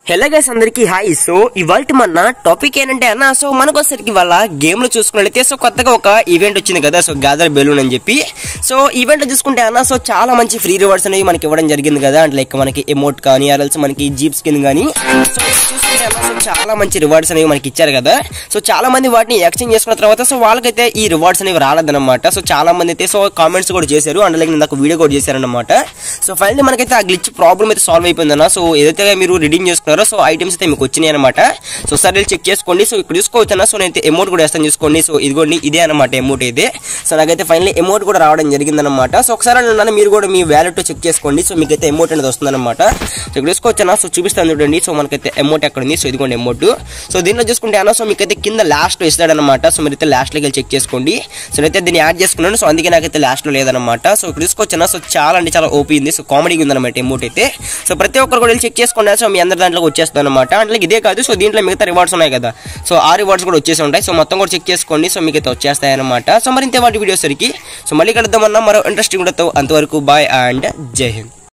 hello guys అందరికి hi so ఇవాళ మన టాపిక్ ఏంటంటే అన్న సో మనకు వచ్చేసరికి వాళ్ళ గేమ్ లో చూసుకున్నట్లయితే సో కొత్తగా ఒక ఈవెంట్ వచ్చింది కదా సో గ్యాదర్ బెలూన్ అని చెప్పి సో ఈవెంట్ లో చూసుకుంటే అన్న సో చాలా మంచి ఫ్రీ రివార్డ్స్ అనేవి మనకి ఇవ్వడం జరిగింది కదా అంటే లైక్ మనకి ఎమోట్ కానీ ఆర్ఎల్స్ మనకి జీప్ స్కిన్ కానీ సో చూసుకుంటే అన్న సో చాలా మంచి రివార్డ్స్ అనేవి మనకి ఇచ్చారు కదా సో చాలా మంది వాటిని ఎక్స్చేంజ్ చేసుకున్న తర్వాత సో వాళ్ళకైతే ఈ రివార్డ్స్ అనేవి రాలేదన్నమాట సో చాలా మంది అయితే సో కామెంట్స్ కూడా చేశారు అండ్ లైక్ నాకు వీడియో కూడా చేశారన్నమాట సో ఫైనల్లీ మనకైతే ఆ గ్లిచ్ ప్రాబ్లం అయితే సాల్వ్ అయిపోయిందన్న సో ఏదైతే మీరు రిడీమ్ చేసుకున్నారో సో ఐటమ్స్ అయితే మీకు వచ్చినాయి అనమాట సో సరే చెక్ చేసుకోండి సో ఇక్కడ చూసుకోవచ్చు అన్న సో నేను అమౌంట్ కూడా వేస్తాను చూసుకోండి సో ఇదిగోండి ఇదే అనమాట అమౌంట్ అయితే సో నాకైతే ఫైనల్లీ అమౌంట్ కూడా రావడం జరిగిందనమాట సో ఒకసారి నన్ను మీరు కూడా మీ వ్యాలెట్ చెక్ చేసుకోండి సో మీకైతే అమౌంట్ అనేది వస్తుందన్నమాట సో ఇక్కడ చూసుకోవచ్చు అన్న సో చూపిస్తాను చూడండి సో మనకైతే అమౌంట్ ఎక్కడ ఉంది సో ఇదిగోండి అమౌంట్ సో దీనిలో చూసుకుంటే అన్న సో మీకైతే కింద లాస్ట్ ఇస్తాడనమాట సో మీరైతే లాస్ట్లోకి వెళ్ళి చెక్ చేసుకోండి సో నేనైతే దీన్ని యాడ్ చేసుకున్నాను సో అందుకే నాకైతే లాస్ట్లో లేదనమాట సో ఇక్కడ చూసుకోవచ్చు అన్న సో చాలా అంటే చాలా ఓపీ ఉంది సో కామెడీగా ఉందన్నమాట అమౌంట్ అయితే సో ప్రతి ఒక్కరు కూడా వెళ్ళి చెక్ చేసుకోండి సో మీ అందరి దాంట్లోకి వచ్చేస్తుంది అనమాట అంటే ఇదే కాదు సో దీంట్లో మిగతా రివార్డ్స్ ఉన్నాయి కదా సో ఆ రివార్డ్స్ కూడా వచ్చేసి ఉంటాయి సో మొత్తం కూడా చెక్ చేసుకోండి సో మీకు అయితే వచ్చేస్తాయి అనమాట సో మరి ఇంతే వాటి వీడియో సరికి సో మళ్ళీ కలుద్దామన్నా మరో ఇంట్రెస్టింగ్ ఉండతో అంతవరకు బాయ్ అండ్ జై హింద్